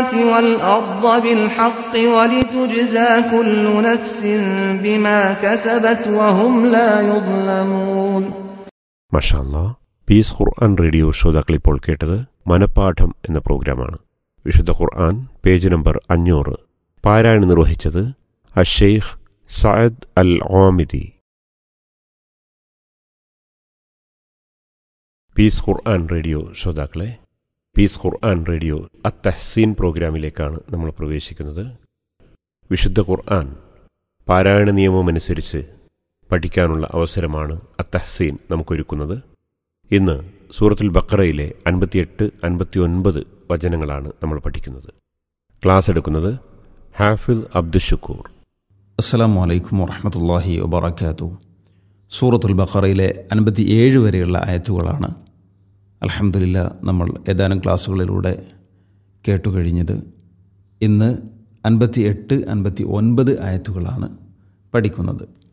السماوات والأرض بالحق ولتجزى كل نفس بما كسبت وهم لا يظلمون മഷാല്ല piece Quran radio ശ്രോതാക്കൾ ഇപ്പോൾ കേട്ടത് മനപ്പാഠം എന്ന പ്രോഗ്രാമാണ് വിശുദ്ധ ഖുർആൻ പേജ് നമ്പർ അഞ്ഞൂറ് പാരായണം നിർവഹിച്ചത് അഷെയ്ഖ് സയദ് അൽ ഓമിദി പീസ് ഖുർആൻ റേഡിയോ ശ്രോതാക്കളെ പീസ് ഖുർആൻ റേഡിയോ അത്തഹ്സീൻ പ്രോഗ്രാമിലേക്കാണ് നമ്മൾ പ്രവേശിക്കുന്നത് വിശുദ്ധ ഖുർആൻ പാരായണ നിയമമനുസരിച്ച് പഠിക്കാനുള്ള അവസരമാണ് അത്തഹ്സീൻ നമുക്കൊരുക്കുന്നത് ഇന്ന് സൂറത്തുൽ ബക്കറയിലെ അൻപത്തിയെട്ട് അൻപത്തി ഒൻപത് വചനങ്ങളാണ് നമ്മൾ പഠിക്കുന്നത് ക്ലാസ് എടുക്കുന്നത് ഹാഫിൽ അബ്ദുഷക്കൂർ അസ്സലാമു അലൈക്കും വറഹമത്തല്ലാഹി വബർക്കാത്തു സൂറത്തുൽ ബഖറയിലെ അൻപത്തി ഏഴ് വരെയുള്ള ആയത്തുകളാണ് അലഹമില്ല നമ്മൾ ഏതാനും ക്ലാസ്സുകളിലൂടെ കേട്ടുകഴിഞ്ഞത് ഇന്ന് അൻപത്തി എട്ട് അൻപത്തി ഒൻപത് ആയത്തുകളാണ് പഠിക്കുന്നത്